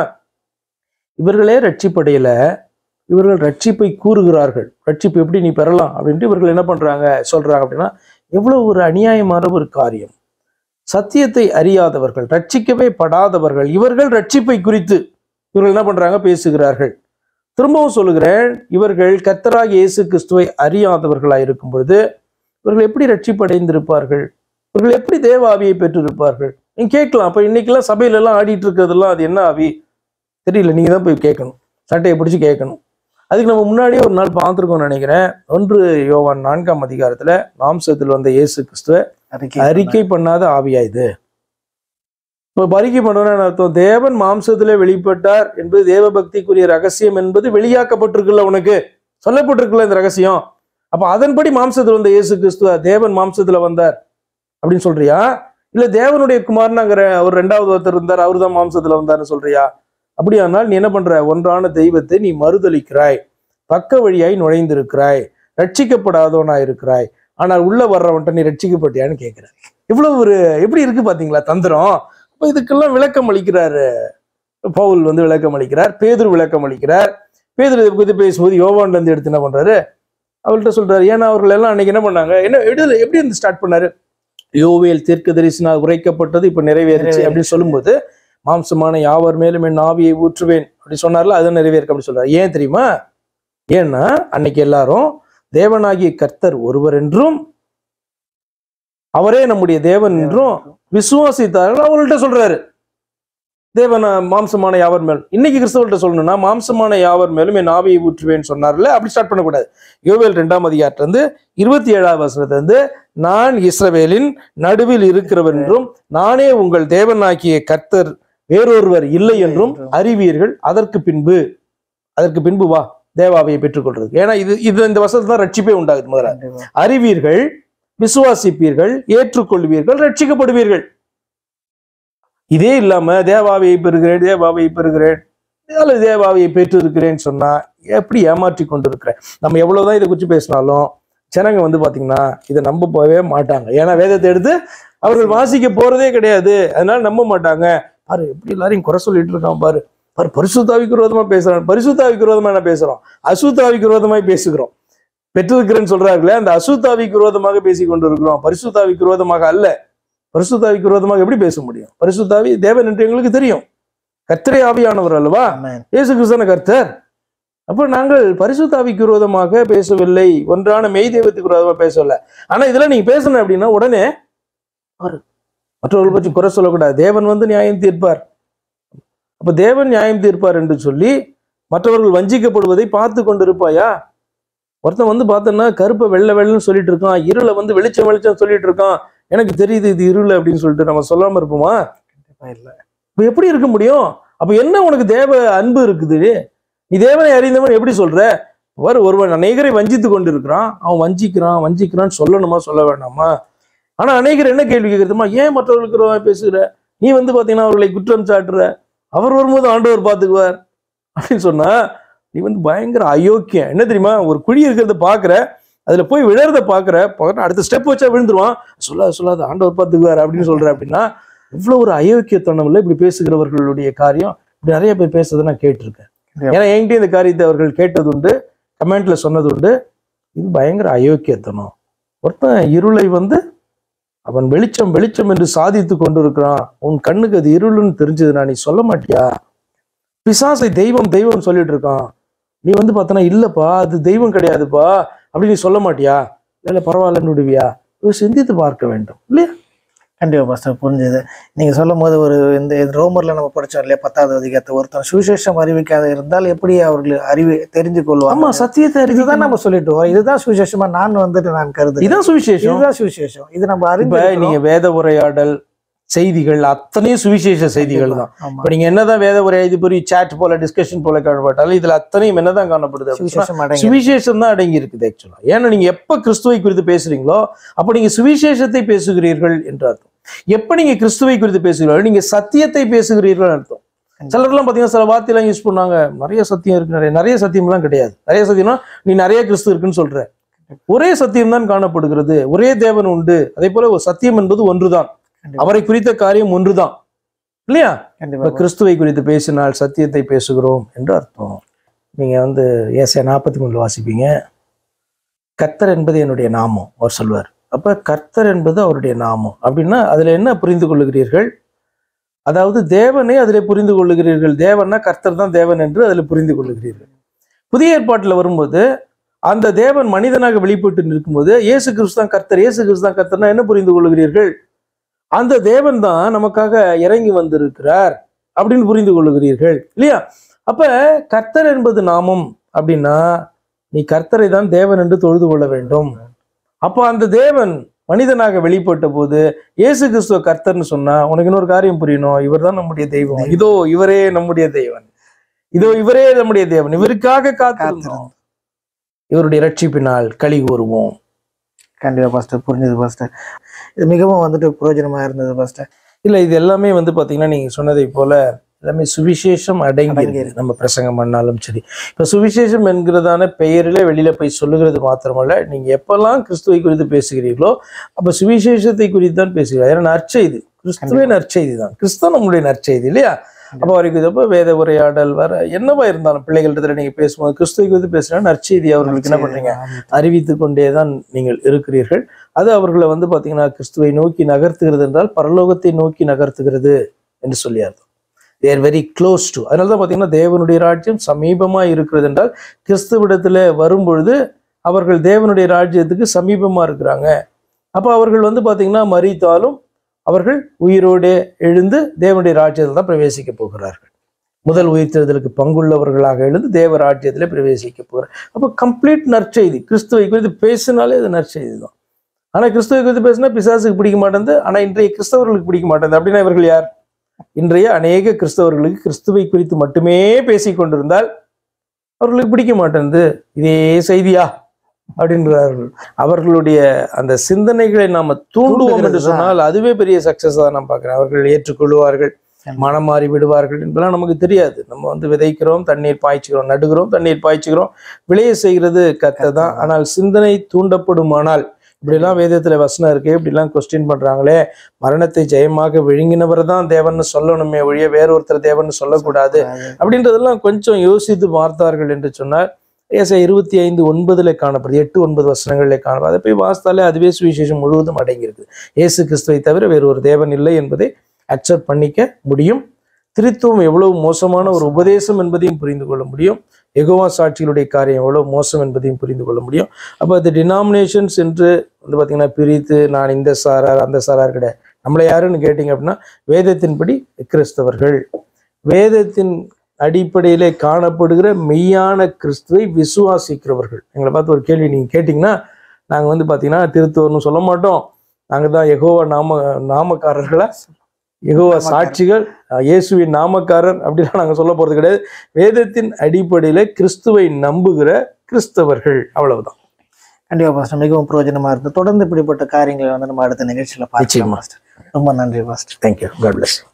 இவர்களே ரட்சிப்படையில இவர்கள் ரட்சிப்பை கூறுகிறார்கள் ரட்சிப்பு எப்படி நீ பெறலாம் அப்படின்ட்டு இவர்கள் என்ன பண்றாங்க சொல்றாங்க அப்படின்னா எவ்வளவு ஒரு அநியாயமான ஒரு காரியம் சத்தியத்தை அறியாதவர்கள் ரட்சிக்கவே படாதவர்கள் இவர்கள் ரட்சிப்பை குறித்து இவர்கள் என்ன பண்றாங்க பேசுகிறார்கள் திரும்பவும் சொல்லுகிறேன் இவர்கள் கர்த்தராகிய இயேசு கிறிஸ்துவை அறியாதவர்களாய் இருக்கும் பொழுது இவர்கள் எப்படி ரட்சிப்படைந்திருப்பார்கள் இவர்கள் எப்படி தேவ ஆவியை பெற்றிருப்பார்கள் நீங்க கேட்கலாம் அப்ப இன்னைக்கெல்லாம் சபையில எல்லாம் ஆடிட்டு இருக்கிறதெல்லாம் அது என்ன ஆவி தெரியல நீங்க தான் போய் கேட்கணும் சட்டையை பிடிச்சு கேட்கணும் அதுக்கு நம்ம முன்னாடியே ஒரு நாள் பார்த்துருக்கோம்னு நினைக்கிறேன் ஒன்று யோவான் நான்காம் அதிகாரத்துல மாம்சத்தில் வந்த இயேசு கிறிஸ்துவ அறிக்கை பண்ணாத ஆவியா இது இப்போ அறிக்கை பண்ணணும்னு அர்த்தம் தேவன் மாம்சத்திலே வெளிப்பட்டார் என்பது தேவ பக்திக்குரிய ரகசியம் என்பது வெளியாக்கப்பட்டிருக்குல்ல உனக்கு சொல்லப்பட்டிருக்குல்ல இந்த ரகசியம் அப்ப அதன்படி மாம்சத்தில் வந்த இயேசு கிறிஸ்துவ தேவன் மாம்சத்துல வந்தார் அப்படின்னு சொல்றியா இல்ல தேவனுடைய குமாரனாங்கிற அவர் ரெண்டாவது ஒருத்தர் இருந்தார் அவர் தான் மாம்சத்துல வந்தார்னு சொல்றியா அப்படியானால் நீ என்ன பண்ற ஒன்றான தெய்வத்தை நீ மறுதளிக்கிறாய் பக்க வழியாய் நுழைந்திருக்கிறாய் ரட்சிக்கப்படாதவனாய் இருக்கிறாய் ஆனால் உள்ள வர்றவன்ட்ட நீ ரட்சிக்கப்பட்டியான்னு கேட்கிற இவ்வளவு ஒரு எப்படி இருக்கு பாத்தீங்களா தந்திரம் அப்ப இதுக்கெல்லாம் விளக்கம் அளிக்கிறாரு பவுல் வந்து விளக்கம் அளிக்கிறார் பேதுரு விளக்கம் அளிக்கிறார் பேதுரு இதை பத்தி பேசும்போது யோவான்ல இருந்து எடுத்து என்ன பண்றாரு அவர்கிட்ட சொல்றாரு ஏன்னா அவர்கள் எல்லாம் அன்னைக்கு என்ன பண்ணாங்க என்ன எப்படி எப்படி இருந்து ஸ்டார்ட் பண்ணாரு யோவேல் தீர்க்க தரிசனால் உரைக்கப்பட்டது இப்ப நிறைவேறுச்சு நிறைவேறுச்சு. அப்படின்னு சொல்லும்போது மாம்சமான யாவர் மேலும் என் ஆவியை ஊற்றுவேன் அப்படி சொன்னார்ல அது நிறைவேறுக்கு அப்படி சொல்றாரு ஏன் தெரியுமா ஏன்னா அன்னைக்கு எல்லாரும் தேவனாகிய கர்த்தர் ஒருவர் என்றும் அவரே நம்முடைய தேவன் என்றும் விசுவாசித்தார்கள் அவங்கள்ட்ட சொல்றாரு தேவன மாம்சமான யாவர் மேல் இன்னைக்கு கிறிஸ்தவர்கிட்ட சொல்லணும்னா மாம்சமான யாவர் மேலும் என் ஆவியை ஊற்றுவேன்னு சொன்னார்ல அப்படி ஸ்டார்ட் பண்ணக்கூடாது யோவேல் ரெண்டாம் அதிகாரத்துல இருந்து இருபத்தி ஏழாவது வசனத்துல இருந்து நான் இஸ்ரவேலின் நடுவில் இருக்கிறவர் என்றும் நானே உங்கள் தேவனாகிய கர்த்தர் வேறொருவர் இல்லை என்றும் அறிவீர்கள் அதற்கு பின்பு அதற்கு பின்பு வா தேவாவையை பெற்றுக்கொள்றது ஏன்னா இது இது இந்த வசனத்துல தான் ரட்சிப்பே உண்டாகுது முதல்ல அறிவீர்கள் விசுவாசிப்பீர்கள் ஏற்றுக்கொள்வீர்கள் ரட்சிக்கப்படுவீர்கள் இதே இல்லாம தேவாவையை பெறுகிறேன் தேவாவையை பெறுகிறேன் அல்லது தேவாவையை பெற்று இருக்கிறேன்னு சொன்னா எப்படி ஏமாற்றி கொண்டு இருக்கிறேன் நம்ம எவ்வளவுதான் இதை குறித்து பேசினாலும் ஜனங்க வந்து பாத்தீங்கன்னா இதை நம்ப போகவே மாட்டாங்க ஏன்னா வேதத்தை எடுத்து அவர்கள் வாசிக்க போறதே கிடையாது அதனால நம்ப மாட்டாங்க பாரு எப்படி எல்லாரையும் குறை சொல்லிட்டு இருக்கான் பாரு பாரு பரிசுத்தாவிக்கு விரோதமா பேசுறான் பரிசுத்தாவிக்கு விரோதமா என்ன பேசுறோம் அசுத்தாவிக்கு விரோதமாய் பேசுகிறோம் பெற்றிருக்கிறேன்னு சொல்றார்களே அந்த அசுத்தாவிக்கு விரோதமாக பேசி கொண்டிருக்கிறோம் பரிசுத்தாவிக்கு விரோதமாக அல்ல பரிசுத்தாவிக்கு விரோதமாக எப்படி பேச முடியும் பரிசுத்தாவி தேவன் என்று எங்களுக்கு தெரியும் கர்த்தரே ஆவியானவர் அல்லவா இயேசு கிறிஸ்தன கர்த்தர் அப்ப நாங்கள் பரிசுத்தாவிக்கு விரோதமாக பேசவில்லை ஒன்றான மெய் தெய்வத்துக்கு விரோதமாக பேசவில்லை ஆனா இதெல்லாம் நீங்க பேசணும் அப்படின்னா உடனே பாரு, மற்றவர்கள் பற்றி குறை சொல்லக்கூடாது தேவன் வந்து நியாயம் தீர்ப்பார் அப்ப தேவன் நியாயம் தீர்ப்பார் என்று சொல்லி மற்றவர்கள் வஞ்சிக்கப்படுவதை பார்த்து கொண்டிருப்பாயா ஒருத்தன் வந்து பார்த்தோன்னா கருப்பை வெள்ளை வெள்ளைன்னு சொல்லிட்டு இருக்கான் இருளை வந்து வெளிச்சம் வெளிச்சம் சொல்லிட்டு இருக்கான் எனக்கு தெரியுது இது இருள் அப்படின்னு சொல்லிட்டு நம்ம சொல்லாம இருப்போமா இல்ல இப்ப எப்படி இருக்க முடியும் அப்ப என்ன உனக்கு தேவ அன்பு இருக்குது நீ தேவனை அறிந்தவன் எப்படி சொல்ற ஒரு ஒருவன் அநேகரை வஞ்சித்து கொண்டு இருக்கிறான் அவன் வஞ்சிக்கிறான் வஞ்சிக்கிறான்னு சொல்லணுமா சொல்ல வேண்டாமா ஆனா அநேகர் என்ன கேள்வி கேட்கறதுமா ஏன் மற்றவர்களுக்கு விரோதமா பேசுகிற நீ வந்து பாத்தீங்கன்னா அவர்களை குற்றம் சாட்டுற அவர் வரும்போது ஆண்டவர் பார்த்துக்குவார் அப்படின்னு சொன்னா நீ வந்து பயங்கர அயோக்கியம் என்ன தெரியுமா ஒரு குழி இருக்கிறத பாக்குற அதுல போய் விழறத பாக்குற பக்கத்துல அடுத்த ஸ்டெப் வச்சா விழுந்துருவான் சொல்லாத சொல்லாத ஆண்டவர் பார்த்துக்குவார் அப்படின்னு சொல்ற அப்படின்னா இவ்வளவு ஒரு அயோக்கியத்தனம் இல்லை இப்படி பேசுகிறவர்களுடைய காரியம் இப்படி நிறைய பேர் பேசுறதை நான் கேட்டிருக்கேன் ஏன்னா என்கிட்ட இந்த காரியத்தை அவர்கள் கேட்டது உண்டு கமெண்ட்ல சொன்னது உண்டு இது பயங்கர அயோக்கியத்தனம் ஒருத்தன் இருளை வந்து அவன் வெளிச்சம் வெளிச்சம் என்று சாதித்து கொண்டிருக்கிறான் உன் கண்ணுக்கு அது இருளுன்னு தெரிஞ்சதுன்னா நீ சொல்ல மாட்டியா பிசாசை தெய்வம் தெய்வம் சொல்லிட்டு இருக்கான் நீ வந்து பார்த்தனா இல்லப்பா அது தெய்வம் கிடையாதுப்பா அப்படி நீ சொல்ல மாட்டியா இல்ல பரவாயில்லன்னு விடுவியா இதை சிந்தித்து பார்க்க வேண்டும் இல்லையா கண்டிப்பா பாஸ்டர் புரிஞ்சுது நீங்க சொல்லும் போது ஒரு இந்த இந்த ரோமர்ல நம்ம படிச்சோம் இல்லையா பத்தாவது அதிகாரத்தை ஒருத்தன் சுவிசேஷம் அறிவிக்காத இருந்தால் எப்படி அவர்கள் அறிவி தெரிஞ்சு ஆமா கொள்வாங்க சத்தியத்தை இதுதான் அறிவிதான் நம்ம சொல்லிட்டு வரோம் இதுதான் சுவிசேஷமா நான் வந்துட்டு நான் கருது இதான் சுவிசேஷம் இதுதான் சுவிசேஷம் இது நம்ம இப்ப அறிந்து நீங்க வேத உரையாடல் செய்திகள் அத்தனையும் சுவிசேஷ செய்திகள் தான் ஆமா இப்ப நீங்க என்னதான் வேத உரை இது பெரிய சாட் போல டிஸ்கஷன் போல காணப்பட்டாலும் இதுல அத்தனையும் என்னதான் காணப்படுது அப்படின்னா, சுவிசேஷம் அடங்கி சுவிசேஷம் தான் அடங்கி இருக்குது ஆக்சுவலா ஏன்னா நீங்க எப்ப கிறிஸ்துவை குறித்து பேசுறீங்களோ அப்ப நீங்க சுவிசேஷத்தை பேசுகிறீர்கள் என்று அர்த்தம் எப்ப நீங்க கிறிஸ்துவை குறித்து பேசுகிறீர்கள் நீங்க சத்தியத்தை பேசுகிறீர்கள் அர்த்தம் சிலர்லாம் பாத்தீங்கன்னா சில வார்த்தையெல்லாம் யூஸ் பண்ணாங்க நிறைய சத்தியம் இருக்கு நிறைய நிறைய சத்தியம்லாம் கிடையாது நிறைய சத்தியம்னா நீ நிறைய கிறிஸ்து இருக்குன்னு சொல்ற ஒரே சத்தியம் தான் காணப்படுகிறது ஒரே தேவன் உண்டு அதே போல ஒரு சத்தியம் என்பது ஒன்றுதான் கண்டிப்பா. அவரை குறித்த காரியம் ஒன்றுதான் இல்லையா கண்டிப்பா இப்ப கிறிஸ்துவை குறித்து பேசினால் சத்தியத்தை பேசுகிறோம் என்று அர்த்தம் நீங்க வந்து ஏசியா நாற்பத்தி மூணுல வாசிப்பீங்க கர்த்தர் என்பது என்னுடைய நாமம் அவர் சொல்வார் அப்ப கர்த்தர் என்பது அவருடைய நாமம் அப்படின்னா அதுல என்ன புரிந்து கொள்ளுகிறீர்கள் அதாவது தேவனை அதிலே புரிந்து கொள்ளுகிறீர்கள் தேவன்னா கர்த்தர் தான் தேவன் என்று அதில் புரிந்து கொள்ளுகிறீர்கள் புதிய ஏற்பாட்டில் வரும்போது அந்த தேவன் மனிதனாக வெளிப்பட்டு நிற்கும்போது இயேசு கிறிஸ்து தான் கர்த்தர் இயேசு கிறிஸ்து தான் கர்த்தர்னா என்ன புரிந்து கொள்ளுகிறீர்கள் அந்த தேவன் தான் நமக்காக இறங்கி வந்திருக்கிறார் அப்படின்னு புரிந்து கொள்ளுகிறீர்கள் இல்லையா அப்ப கர்த்தர் என்பது நாமம் அப்படின்னா நீ கர்த்தரை தான் தேவன் என்று தொழுது கொள்ள வேண்டும் அப்போ அந்த தேவன் மனிதனாக வெளிப்பட்ட போது இயேசு கிறிஸ்துவ கர்த்தர்னு சொன்னா உனக்கு இன்னொரு காரியம் புரியணும் இவர் தான் நம்முடைய தெய்வம் இதோ இவரே நம்முடைய தெய்வன் இதோ இவரே நம்முடைய தேவன் இவருக்காக காத்திருந்தோம் இவருடைய ரட்சிப்பினால் களி கூறுவோம் கண்டிப்பா பாஸ்டர் புரிஞ்சது பாஸ்டர் இது மிகவும் வந்துட்டு பிரயோஜனமா இருந்தது பாஸ்டர் இல்ல இது எல்லாமே வந்து பாத்தீங்கன்னா நீங்க சொன்னதை போல எல்லாமே சுவிசேஷம் அடங்கி இருக்கு நம்ம பிரசங்கம் பண்ணாலும் சரி இப்ப சுவிசேஷம் என்கிறதான பெயரிலே வெளியில போய் சொல்லுகிறது மாத்திரமல்ல நீங்க எப்பெல்லாம் கிறிஸ்துவை குறித்து பேசுகிறீர்களோ அப்ப சுவிசேஷத்தை குறித்து தான் பேசுகிறீர்கள் ஏன்னா நற்செய்தி கிறிஸ்துவே நற்செய்தி தான் கிறிஸ்துவ நம்முடைய நற்செய்தி இல்லையா அப்ப அவருக்கு இதப்ப வேத உரையாடல் வர என்னவா இருந்தாலும் பிள்ளைகள்கிட்ட நீங்க பேசும்போது கிறிஸ்துவை குறித்து பேசுனா நற்செய்தி அவர்களுக்கு என்ன பண்றீங்க அறிவித்து கொண்டே தான் நீங்கள் இருக்கிறீர்கள் அது அவர்களை வந்து பாத்தீங்கன்னா கிறிஸ்துவை நோக்கி நகர்த்துகிறது என்றால் பரலோகத்தை நோக்கி நகர்த்துகிறது என்று சொல்லி அர்த்தம் தேர் வெரி க்ளோஸ் டு அதனால தான் பார்த்தீங்கன்னா தேவனுடைய ராஜ்யம் சமீபமா இருக்கிறது என்றால் கிறிஸ்துவிடத்துல வரும்பொழுது அவர்கள் தேவனுடைய ராஜ்யத்துக்கு சமீபமா இருக்கிறாங்க அப்போ அவர்கள் வந்து பாத்தீங்கன்னா மறித்தாலும் அவர்கள் உயிரோடு எழுந்து தேவனுடைய ராஜ்யத்தில் தான் பிரவேசிக்க போகிறார்கள் முதல் உயிர்த்தெழுதலுக்கு பங்குள்ளவர்களாக எழுந்து தேவ ராஜ்யத்திலே பிரவேசிக்க போகிறார் அப்போ கம்ப்ளீட் நற்செய்தி கிறிஸ்துவை குறித்து பேசினாலே அது நற்செய்தி தான் ஆனா கிறிஸ்துவை குறித்து பேசினா பிசாசுக்கு பிடிக்க மாட்டேங்குது ஆனா இன்றைய கிறிஸ்தவர்களுக்கு பிடிக்க மாட்டேங்குது அப்படின்னா இவர்கள் யார் இன்றைய அநேக கிறிஸ்தவர்களுக்கு கிறிஸ்துவை குறித்து மட்டுமே பேசிக் கொண்டிருந்தால் அவர்களுக்கு பிடிக்க மாட்டேங்குது இதே செய்தியா அப்படின்றார்கள் அவர்களுடைய அந்த சிந்தனைகளை நாம தூண்டுவோம் என்று தூண்டுகிறது சொன்னால் அதுவே பெரிய சக்சஸ் தான் நான் பார்க்கிறேன் அவர்கள் ஏற்றுக்கொள்வார்கள் மனம் மாறி விடுவார்கள் என்பதெல்லாம் நமக்கு தெரியாது நம்ம வந்து விதைக்கிறோம் தண்ணீர் பாய்ச்சுகிறோம் நடுகிறோம் தண்ணீர் பாய்ச்சுகிறோம் விளைய செய்கிறது கத்தை தான் ஆனால் சிந்தனை தூண்டப்படுமானால் இப்படிலாம் வேதத்துல வசனம் இருக்கு இப்படிலாம் கொஸ்டின் பண்றாங்களே மரணத்தை ஜெயமாக விழுங்கினவர் தான் தேவன்னு சொல்லணுமே ஒழிய வேற ஒருத்தர் தேவன்னு சொல்லக்கூடாது அப்படின்றதெல்லாம் கொஞ்சம் யோசித்து பார்த்தார்கள் என்று சொன்னார் ஏசை இருபத்தி ஐந்து ஒன்பதுல காணப்படுது எட்டு ஒன்பது வசனங்களிலே காணப்படுது அதை போய் வாசித்தாலே அதுவே சுவிசேஷம் முழுவதும் அடங்கியிருக்கு இயேசு கிறிஸ்துவை தவிர வேறு ஒரு தேவன் இல்லை என்பதை அக்செப்ட் பண்ணிக்க முடியும் திருத்துவம் எவ்வளவு மோசமான ஒரு உபதேசம் என்பதையும் புரிந்து கொள்ள முடியும் எகோவா சாட்சிகளுடைய காரியம் எவ்வளவு மோசம் என்பதையும் புரிந்து கொள்ள முடியும் அப்போ அது டினாமினேஷன்ஸ் என்று வந்து பார்த்தீங்கன்னா பிரித்து நான் இந்த சாரார் அந்த சாரார் கிடையாது நம்மளை யாருன்னு கேட்டிங்க அப்படின்னா வேதத்தின்படி கிறிஸ்தவர்கள் வேதத்தின் அடிப்படையிலே காணப்படுகிற மெய்யான கிறிஸ்துவை விசுவாசிக்கிறவர்கள் எங்களை பார்த்து ஒரு கேள்வி நீங்கள் கேட்டிங்கன்னா நாங்கள் வந்து பார்த்தீங்கன்னா திருத்துவர்னு சொல்ல மாட்டோம் நாங்கள் தான் எகோவா நாம நாமக்காரர்களா எகோவா சாட்சிகள் அஹ், இயேசுவின் நாமக்காரர் அப்படிலாம் நாங்கள் சொல்ல போகிறது கிடையாது வேதத்தின் அடிப்படையில் கிறிஸ்துவை நம்புகிற கிறிஸ்தவர்கள் அவ்வளவுதான் கண்டிப்பா பாஸ்டர் மிகவும் பிரயோஜனமா இருந்து தொடர்ந்து இப்படிப்பட்ட காரியங்களை வந்து நம்ம அடுத்த நிகழ்ச்சியில பார்க்கலாம் நிச்சயமா. பாஸ்டர் ரொம்ப நன்றி பாஸ்டர் தேங்க்யூ காட் பிளஸ்